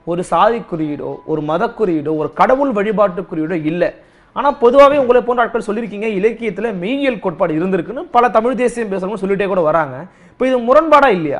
ஒரு சாதி குறியீடோ ஒரு மத குறியீடோ ஒரு கடவுள் வழிபாட்டு குறியீடோ இல்லை ஆனா பொதுவாகவே உங்களை போன்ற ஆட்கள் சொல்லியிருக்கீங்க இலக்கியத்துல மெய்யியல் கோட்பாடு இருந்திருக்குன்னு பல தமிழ் தேசியம் பேசுறவங்க சொல்லிட்டே கூட வராங்க இப்போ இது முரண்பாடா இல்லையா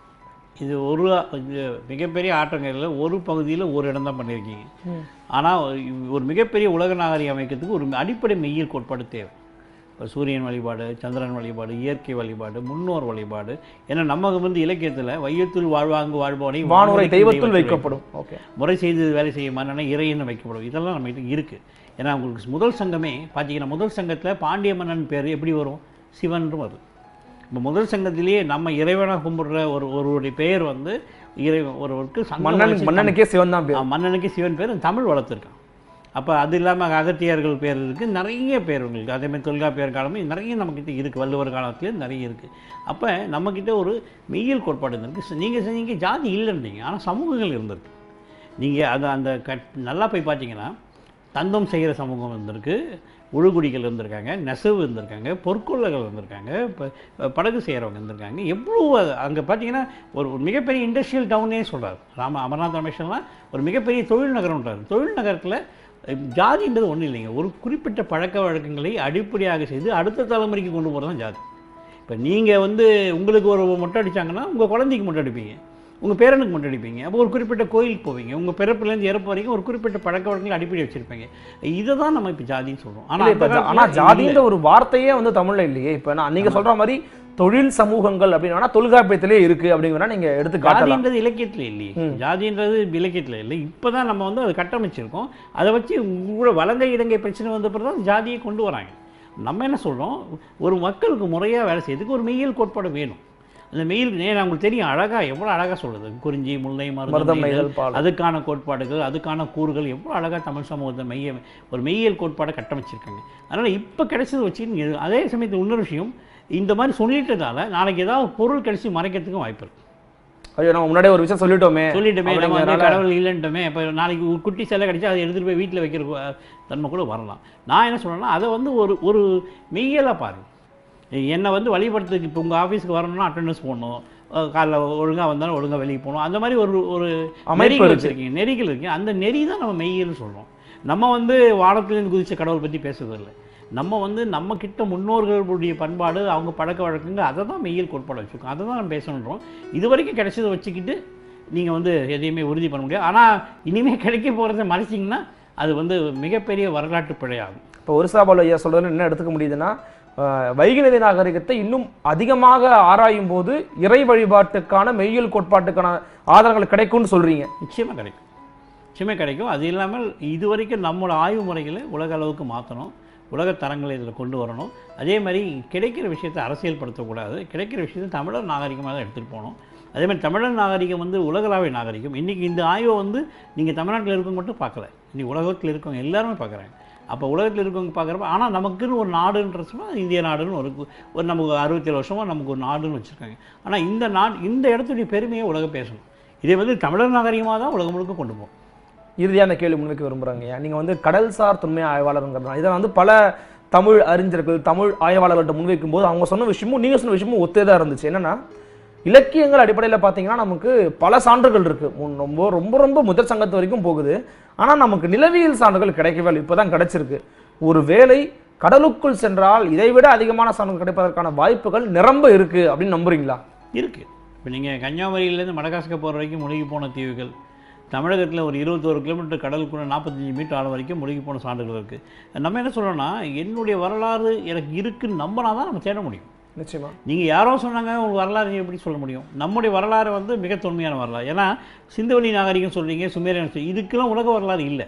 இது ஒரு இது மிகப்பெரிய ஆட்டங்களில் ஒரு பகுதியில் ஒரு இடம் தான் பண்ணியிருக்கீங்க ஆனால் ஒரு மிகப்பெரிய உலக நாகரிகம் அமைக்கிறதுக்கு ஒரு அடிப்படை மெய்யியல் கோட்பாடு தேவை இப்போ சூரியன் வழிபாடு சந்திரன் வழிபாடு இயற்கை வழிபாடு முன்னோர் வழிபாடு ஏன்னா நமக்கு வந்து இலக்கியத்தில் வையத்துள் வாழ்வாங்கு வாழ்பவனை வானுரை வானுரைக்கும் தெய்வத்துள் வைக்கப்படும் ஓகே முறை செய்து வேலை செய்ய மன்னனை இறைன்னு வைக்கப்படும் இதெல்லாம் நம்மகிட்ட இருக்குது ஏன்னா உங்களுக்கு முதல் சங்கமே பார்த்தீங்கன்னா முதல் சங்கத்தில் பாண்டிய மன்னன் பேர் எப்படி வரும் சிவன்றும் வரும் இப்போ முதல் சங்கத்திலேயே நம்ம இறைவனாக கும்பிடுற ஒரு ஒருவருடைய பெயர் வந்து இறை ஒருவருக்கு சங்கம் மன்னன் வச்சு மன்னனுக்கே சிவன் தான் பேர் ஆ, மன்னனுக்கு சிவன் பேர் தமிழ் வளர்த்துருக்கான் அப்போ அது இல்லாமல் அகத்தியர்கள் பேர் இருக்குது நிறைய பேர் உங்களுக்கு அதே மாதிரி தொல்காப்பியர் காலமும் நிறைய நம்மக்கிட்ட இருக்குது வள்ளுவர் காலத்துலேயும் நிறைய இருக்குது அப்போ நம்மக்கிட்ட ஒரு மெய்யியல் கோட்பாடு இருந்திருக்கு நீங்கள் செஞ்சீங்க ஜாதி இல்லைன்றீங்க ஆனால் சமூகங்கள் இருந்திருக்கு நீங்கள் அது அந்த கட் நல்லா போய் பார்த்தீங்கன்னா தந்தம் செய்கிற சமூகம் இருந்திருக்கு உழுகுடிகள் இருந்திருக்காங்க நெசவு இருந்திருக்காங்க பொற்கொள்ளர்கள் இருந்திருக்காங்க இப்போ படகு செய்கிறவங்க இருந்திருக்காங்க எவ்வளோ அங்கே பார்த்தீங்கன்னா ஒரு ஒரு மிகப்பெரிய இண்டஸ்ட்ரியல் டவுனே சொல்கிறார் ராம அமர்நாத் ரமேஷ்லாம் ஒரு மிகப்பெரிய தொழில் நகரம்ன்றார் தொழில் நகரத்தில் ஜாதின்றது ஒன்றும் இல்லைங்க ஒரு குறிப்பிட்ட பழக்க வழக்கங்களை அடிப்படையாக செய்து அடுத்த தலைமுறைக்கு கொண்டு போகிறது தான் ஜாதி இப்போ நீங்கள் வந்து உங்களுக்கு ஒரு மொட்டை அடிச்சாங்கன்னா உங்கள் குழந்தைக்கு மொட்டை அடிப்பீங்க உங்கள் பேரனுக்கு மொட்டை அடிப்பீங்க அப்போ ஒரு குறிப்பிட்ட கோயிலுக்கு போவீங்க உங்கள் பிறப்புலேருந்து இறப்பு வரைக்கும் ஒரு குறிப்பிட்ட பழக்க வழக்கங்களை அடிப்படை வச்சுருப்பீங்க இதை தான் நம்ம இப்போ ஜாதின்னு சொல்கிறோம் இல்ல, இப்ப ஜா- ஆனா ஜாதின்ற ஒரு வார்த்தையே வந்து தமிழ்ல இல்லையே இப்ப நான் நீங்க சொல்ற மாதிரி தொழில் சமூகங்கள் அப்படின்னு வேணா தொல்காப்பியத்திலே இருக்கு அப்படிங்கிற நீங்க எடுத்து காட்டலாம் ஜாதின்றது இலக்கியத்தில் இல்லையே ஜாதின்றது இலக்கியத்தில் இல்லை இப்போ தான் நம்ம வந்து அதை கட்டமைச்சிருக்கோம் அதை வச்சு உங்களோட வலங்கை இடங்கை பிரச்சனை வந்த பிறகு தான் ஜாதியை கொண்டு வராங்க நம்ம என்ன சொல்கிறோம் ஒரு மக்களுக்கு முறையாக வேலை செய்யறதுக்கு ஒரு மெய்யியல் கோட்பாடு வேணும் அந்த மெயில் நேரம் உங்களுக்கு தெரியும் அழகாக எவ்வளோ அழகாக சொல்லுது குறிஞ்சி முல்லை மருதம் மருதம் நெய்தல் பால் அதுக்கான கோட்பாடுகள் அதுக்கான கூறுகள் எவ்வளோ அழகாக தமிழ் சமூகத்தை மைய ஒரு மெய்யியல் கோட்பாடை கட்டமைச்சிருக்காங்க அதனால் இப்போ கிடைச்சது வச்சு நீங்க அதே சமயத்தில் இன்னொரு விஷயம் இந்த மாதிரி சொல்லிட்டதால நாளைக்கு ஏதாவது பொருள் கிடைச்சி மறைக்கிறதுக்கும் வாய்ப்பு இருக்கு ஐயோ நம்ம முன்னாடியே ஒரு விஷயம் சொல்லிட்டோமே சொல்லிட்டுமே நம்ம வந்து அப்படிங்கறதுனால- கடவுள் இல்லைன்ட்டுமே இப்போ நாளைக்கு ஒரு குட்டி சிலை கிடைச்சா அதை எடுத்துகிட்டு போய் வீட்டில் வைக்கிற கு- தன்மை கூட வரலாம் நான் என்ன சொல்றேன்னா அதை வந்து ஒரு ஒரு மெய்யலாக பாருங்க என்னை வந்து வழிபடுறதுக்கு இப்போ உங்கள் ஆஃபீஸ்க்கு வரணும்னா அட்டெண்டன்ஸ் போடணும் அஹ் காலைல ஒழுங்காக வந்தாலும் ஒழுங்காக வெளியே போகணும் அந்த மாதிரி ஒரு ஒரு அமைப்பு நெறிகள் இருக்கு. வச்சுருக்கீங்க நெறிகள் இருக்கு அந்த நெறி தான் நம்ம மெய்யல்னு சொல்கிறோம் நம்ம வந்து வானத்திலேருந்து குதிச்ச கடவுள் பற்றி பேசுறதில்லை நம்ம வந்து நம்ம கிட்ட முன்னோர்களுடைய பண்பாடு அவங்க பழக்க வழக்கங்கள் அதை தான் மெய்யல் கோட்பாடு வச்சுருக்கோம் அதை தான் நம்ம பேசணுன்றோம் இது வரைக்கும் கிடைச்சதை வச்சுக்கிட்டு நீங்கள் வந்து எதையுமே உறுதி பண்ண முடியாது ஆனால் இனிமேல் கிடைக்க போகிறத மறைச்சிங்கன்னா அது வந்து மிகப்பெரிய வரலாற்று பிழையாகும் இப்போ ஒரிசாபால் ஐயா சொல்றதுல என்ன எடுத்துக்க முடியுதுன்னா அஹ், வைகை நதி நாகரிகத்தை இன்னும் அதிகமாக ஆராயும் போது இறை வழிபாட்டுக்கான மெய்யியல் கோட்பாட்டுக்கான ஆதாரங்கள் கிடைக்கும்னு சொல்றீங்க நிச்சயமாக கிடைக்கும் நிச்சயமாக கிடைக்கும் அது இல்லாமல் இது வரைக்கும் நம்மளோட ஆய்வு முறைகளை உலக அளவுக்கு மாற்றணும் உலக தரங்களை இதில் கொண்டு வரணும் அதே மாதிரி கிடைக்கிற விஷயத்தை அரசியல்படுத்தக்கூடாது கிடைக்கிற விஷயத்தை தமிழர் நாகரிகமாக தான் எடுத்துகிட்டு போகணும் அதே மாதிரி தமிழர் நாகரிகம் வந்து உலகளாவிய நாகரிகம் இன்றைக்கி இந்த ஆய்வை வந்து நீங்கள் தமிழ்நாட்டில் இருக்கவங்க மட்டும் பார்க்கல இன்னைக்கு உலகத்தில் இருக்கவங்க எல்லாருமே பார்க்குறாங்க அப்போ உலகத்தில் இருக்கவங்க பார்க்குறப்ப ஆனால் நமக்குன்னு ஒரு நாடுன்ற சொன்னா இந்திய நாடுன்னு ஒரு ஒரு நமக்கு அறுபத்தேழு வருஷமாக நமக்கு ஒரு நாடுன்னு வச்சுருக்காங்க ஆனால் இந்த நாடு இந்த இடத்துடைய பெருமையை உலகம் பேசணும் இதை வந்து தமிழர் நாகரிகமாக தான் உலகம் முழுக்க கொண்டு போகும் இறுதியான கேள்வி முன்வைக்க விரும்புறாங்க ஐயா நீங்க வந்து கடல்சார் தொன்மை ஆய்வாளருங்கிறதுனால இதை வந்து பல தமிழ் அறிஞர்கள் தமிழ் ஆய்வாளர்கள்ட்ட முன்வைக்கும் போது அவங்க சொன்ன விஷயமும் நீங்க சொன்ன விஷயமும் ஒத்தே தான் இருந்துச்சு என்னன்னா இலக்கியங்கள் அடிப்படையில் பார்த்தீங்கன்னா நமக்கு பல சான்றுகள் இருக்கு முன் ரொம்ப ரொம்ப ரொம்ப முதற் சங்கத்து வரைக்கும் போகுது ஆனா நமக்கு நிலவியல் சான்றுகள் கிடைக்கவே இல்லை இப்போதான் கிடைச்சிருக்கு ஒரு வேளை கடலுக்குள் சென்றால் இதைவிட அதிகமான சான்றுகள் கிடைப்பதற்கான வாய்ப்புகள் நிரம்ப இருக்கு அப்படின்னு நம்புறீங்களா இருக்குது இப்போ நீங்கள் கன்னியாகுமரியிலேருந்து மடகாஸ்கர் போகிற வரைக்கும் முழுகி போன தீவுகள் தமிழகத்தில் ஒரு இருபத்தோரு கிலோமீட்டர் கடலுக்குள்ள நாற்பத்தஞ்சு மீட்டர் ஆழம் வரைக்கும் முழுகி போன சான்றுகள் இருக்குது நம்ம என்ன சொல்கிறோன்னா என்னுடைய வரலாறு எனக்கு இருக்குன்னு நம்பினா தான் நம்ம தேட முடியும் நிச்சயமா நீங்கள் யாரோ சொன்னாங்க உங்கள் வரலாறு எப்படி சொல்ல முடியும் நம்முடைய வரலாறு வந்து மிக தொன்மையான வரலாறு ஏன்னா சிந்துவெளி நாகரிகம் சொல்றீங்க சுமேரியன் சொல்றீங்க இதுக்கெல்லாம் உலக வரலாறு இல்லை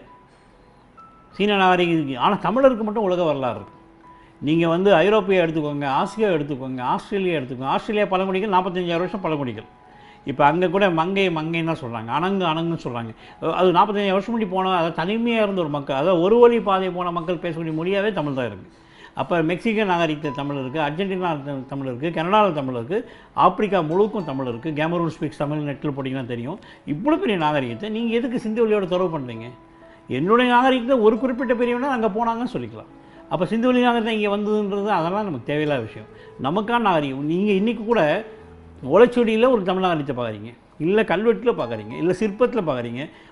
சீன நாகரிகம் இருக்கு ஆனால் தமிழருக்கு மட்டும் உலக வரலாறு இருக்கு நீங்கள் வந்து ஐரோப்பியா எடுத்துக்கோங்க ஆசியா எடுத்துக்கோங்க ஆஸ்திரேலியா எடுத்துக்கோங்க ஆஸ்திரேலியா பழங்குடிகள் நாற்பத்தஞ்சாயிரம் வருஷம் பழங்குடிகள் இப்போ அங்கே கூட மங்கை மங்கைன்னு தான் சொல்கிறாங்க அணங்கு அணங்குன்னு சொல்கிறாங்க அது நாற்பத்தஞ்சாயிரம் வருஷம் முன்னாடி போன அது தனிமையாக இருந்த ஒரு மக்கள் அதாவது ஒரு வழி பாதை போன மக்கள் பேசக்கூடிய மொழியாகவே தமிழ் தான் இருக்குது அப்போ மெக்சிகோ நாகரிகத்தில் தமிழ் இருக்குது அர்ஜென்டினா தமிழ் இருக்குது கனடாவில் தமிழ் இருக்குது ஆப்பிரிக்கா முழுக்கும் தமிழ் இருக்குது கேமரூன் ஸ்பீக்ஸ் தமிழ் நெட்டில் போட்டிங்கன்னா தெரியும் இவ்வளோ பெரிய நாகரிகத்தை நீங்கள் எதுக்கு சிந்து வழியோட தொடர்பு பண்ணுறீங்க என்னுடைய நாகரிகத்தில் ஒரு குறிப்பிட்ட பெரியவனா அங்கே போனாங்கன்னு சொல்லிக்கலாம் அப்போ சிந்து வழி நாகரிகம் இங்கே வந்ததுன்றது அதெல்லாம் நமக்கு தேவையில்லாத விஷயம் நமக்கான நாகரிகம் நீங்கள் இன்றைக்கி கூட ஓலைச்சுவடியில் ஒரு தமிழ் நாகரிகத்தை பார்க்குறீங்க இல்லை கல்வெட்டில் பார்க்குறீங்க இல்லை சிற்பத்தில் பார்க்குறீங்க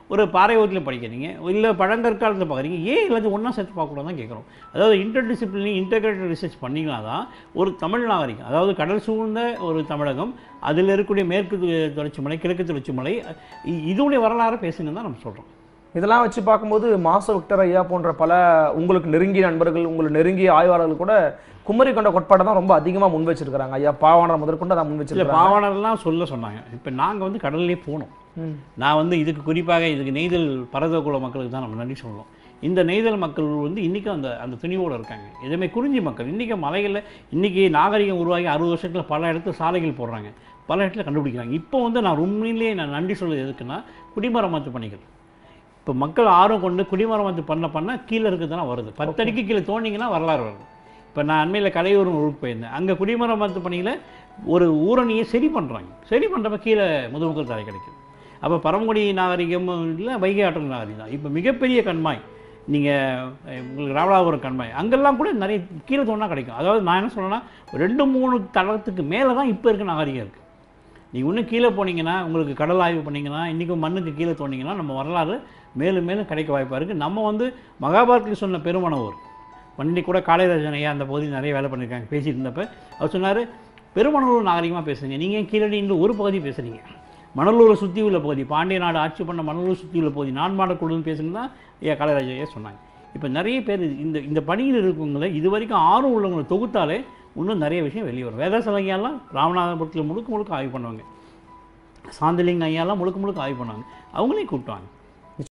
ஒரு பாறை ஓட்டில் படிக்கிறீங்க இல்லை பழங்கற்காலத்தில் பார்க்குறீங்க ஏன் எல்லாத்தையும் ஒன்றா சேர்த்து பார்க்கக்கூடாது தான் கேட்குறோம் அதாவது இன்டர் டிசிப்ளினி இன்டகிரேட்டட் ரிசர்ச் பண்ணிங்கன்னா தான் ஒரு தமிழ் நாகரிகம் அதாவது கடல் சூழ்ந்த ஒரு தமிழகம் அதில் இருக்கக்கூடிய மேற்கு து- தொடர்ச்சி மலை கிழக்கு தொடர்ச்சி மலை இ- இதோடைய வரலாறு பேசுங்க தான் நம்ம சொல்கிறோம் இதெல்லாம் வச்சு பார்க்கும்போது மாச விக்டர் ஐயா போன்ற பல உங்களுக்கு நெருங்கிய நண்பர்கள் உங்களுக்கு நெருங்கிய ஆய்வாளர்கள் கூட குமரி கொண்ட கோட்பாடை தான் ரொம்ப அதிகமாக முன் வச்சிருக்காங்க ஐயா பாவாணர் முதற்கொண்டு அதை முன் இல்லை வச்சிருக்காங்க பாவாணர்லாம் சொல்ல சொன்னாங்க இப்போ நாங்கள் வந்து கடல்லே போனோம் ம். நான் வந்து இதுக்கு குறிப்பாக இதுக்கு நெய்தல் பரதகுல மக்களுக்கு தான் நம்ம நன்றி சொல்லணும் இந்த நெய்தல் மக்கள் வந்து இன்றைக்கும் அந்த அந்த துணிவோடு இருக்காங்க இதேமாதிரி குறிஞ்சி மக்கள் இன்றைக்கி மலைகளில் இன்றைக்கி நாகரிகம் உருவாகி அறுபது வருஷத்தில் பல இடத்துல சாலைகள் போடுறாங்க பல இடத்துல கண்டுபிடிக்கிறாங்க இப்போ வந்து நான் உண்மையிலேயே நான் நன்றி சொல்வது எதுக்குன்னா குடிமரமாத்து பணிகள் இப்போ மக்கள் ஆர்வம் கொண்டு குடிமரமாத்து பண்ண பண்ண கீழே இருக்கிறதுலாம் வருது பத்தடிக்கு கீழே தோண்டிங்கன்னா வரலாறு வருது இப்போ நான் அண்மையில் கலையூர் ஊருக்கு போயிருந்தேன் அங்கே குடிமரமாத்து பணியில் ஒரு ஊரணியை சரி பண்ணுறாங்க சரி பண்ணுறப்ப கீழே முதுமுகல் தலை கிடைக்கும் அப்போ பரமக்குடி நாகரிகம் இல்லை வைகை ஆற்றல் நாகரிகம் தான் இப்போ மிகப்பெரிய கண்மாய் நீங்கள் உங்களுக்கு ராமநாதபுரம் கண்மாய் அங்கெல்லாம் கூட நிறைய கீழே தோணா கிடைக்கும் அதாவது நான் என்ன சொல்றேன்னா ரெண்டு மூணு தளத்துக்கு மேலே தான் இப்போ இருக்க நாகரிகம் இருக்குது நீங்கள் இன்னும் கீழே போனீங்கன்னா உங்களுக்கு கடல் ஆய்வு பண்ணீங்கன்னா இன்றைக்கும் மண்ணுக்கு கீழே தோண்டிங்கன்னா நம்ம வரலாறு மேலும் மேலும் கிடைக்க வாய்ப்பாக இருக்குது நம்ம வந்து மகாபாரத்தில் சொன்ன பெருமனவர் வண்டி கூட காளிராஜன் ஐயா அந்த பகுதியில் நிறைய வேலை பண்ணியிருக்காங்க பேசிட்டு இருந்தப்ப அவர் சொன்னார் பெருமணலூர் நாகரிகமாக பேசுங்க நீங்கள் ஏன் கீழடி இந்த ஒரு பகுதி பேசுகிறீங்க மணலூரை சுற்றி உள்ள பகுதி பாண்டிய நாடு ஆட்சி பண்ண மணலூர் சுற்றி உள்ள பகுதி நான் மாடக்கூடன்னு பேசுங்கன்னா ஐயா காளிராஜ ஐயா சொன்னாங்க இப்போ நிறைய பேர் இந்த இந்த பணியில் இருக்கவங்கள இது வரைக்கும் ஆர்வம் உள்ளவங்களை தொகுத்தாலே இன்னும் நிறைய விஷயம் வெளியே வரும் வேதாசலங்கையெல்லாம் ராமநாதபுரத்தில் முழுக்க முழுக்க ஆய்வு பண்ணுவாங்க சாந்திலிங்க ஐயாலாம் முழுக்க முழுக்க ஆய்வு பண்ணுவாங்க அவங்களையும் கூப்பிட்டாங்க